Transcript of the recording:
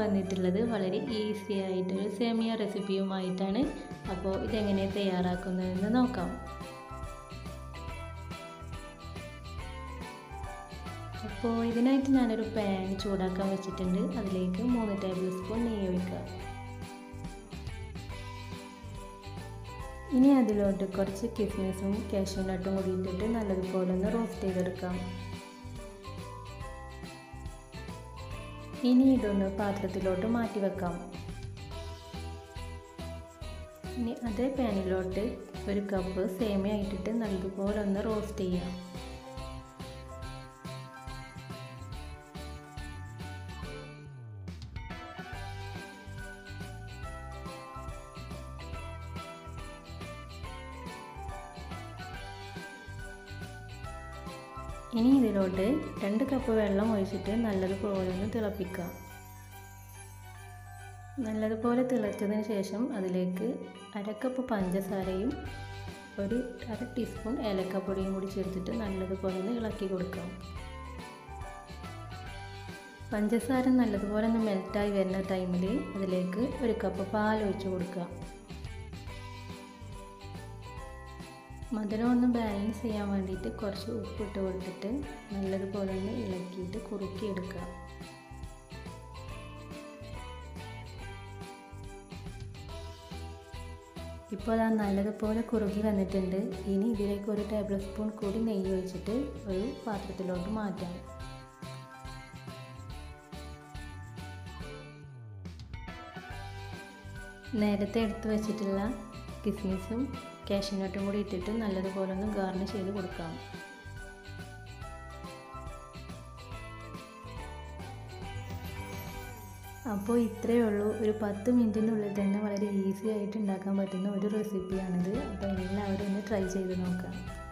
വന്നിട്ടുള്ളത് വളരെ ഈസി ആയിട്ടൊരു സേമിയ റെസിപ്പിയുമായിട്ടാണ് അപ്പോൾ ഇതെങ്ങനെ തയ്യാറാക്കുന്നതെന്ന് നോക്കാം അപ്പോൾ ഇതിനായിട്ട് ഞാനൊരു പാൻ ചൂടാക്കാൻ വെച്ചിട്ടുണ്ട് അതിലേക്ക് മൂന്ന് ടേബിൾ സ്പൂൺ നെയ്യ് ഒഴിക്കുക ഇനി അതിലോട്ട് കുറച്ച് കിസ്മിസും കാഷ്യൂ നട്ടും കൂടി ഇട്ടിട്ട് നല്ലതുപോലെ ഒന്ന് റോസ്റ്റ് ചെയ്തെടുക്കാം ഇനി ഇതൊന്ന് പാത്രത്തിലോട്ട് മാറ്റി വെക്കാം ഇനി അതേ പാനിലോട്ട് ഒരു കപ്പ് സേമിയ ഇട്ടിട്ട് നല്ലതുപോലെ ഒന്ന് റോസ്റ്റ് ചെയ്യാം ഇനി ഇതിലോട്ട് രണ്ട് കപ്പ് വെള്ളം ഒഴിച്ചിട്ട് നല്ലതുപോലെ ഒന്ന് തിളപ്പിക്കാം നല്ലതുപോലെ തിളച്ചതിന് ശേഷം അതിലേക്ക് അരക്കപ്പ് പഞ്ചസാരയും ഒരു അര ടീസ്പൂൺ ഏലക്കപ്പൊടിയും കൂടി ചേർത്തിട്ട് നല്ലതുപോലെ ഒന്ന് ഇളക്കി കൊടുക്കാം പഞ്ചസാര നല്ലതുപോലെ ഒന്ന് മെൽറ്റായി വരുന്ന ടൈമിൽ അതിലേക്ക് ഒരു കപ്പ് പാൽ ഒഴിച്ച് കൊടുക്കുക മധുരം ഒന്ന് ബാലൻസ് ചെയ്യാൻ വേണ്ടിയിട്ട് കുറച്ച് ഉപ്പിട്ട് കൊടുത്തിട്ട് നല്ലതുപോലെ ഒന്ന് ഇളക്കിയിട്ട് കുറുക്കിയെടുക്കുക ഇപ്പോൾ അത് നല്ലതുപോലെ കുറുകി വന്നിട്ടുണ്ട് ഇനി ഇതിലേക്ക് ഒരു ടേബിൾ സ്പൂൺ കൂടി നെയ്യ് ഒഴിച്ചിട്ട് ഒരു പാത്രത്തിലോട്ട് മാറ്റാം നേരത്തെ എടുത്ത് വെച്ചിട്ടുള്ള കിസ്മിസും കാഷ്യൂനട്ടും കൂടി ഇട്ടിട്ട് നല്ലതുപോലെ ഒന്ന് ഗാർണിഷ് ചെയ്ത് കൊടുക്കാം അപ്പോൾ ഇത്രയേ ഉള്ളൂ ഒരു പത്ത് മിനിറ്റിനുള്ളിൽ തന്നെ വളരെ ഈസി ആയിട്ട് ഉണ്ടാക്കാൻ പറ്റുന്ന ഒരു റെസിപ്പിയാണിത് അപ്പോൾ എല്ലാവരും ഒന്ന് ട്രൈ ചെയ്ത് നോക്കാം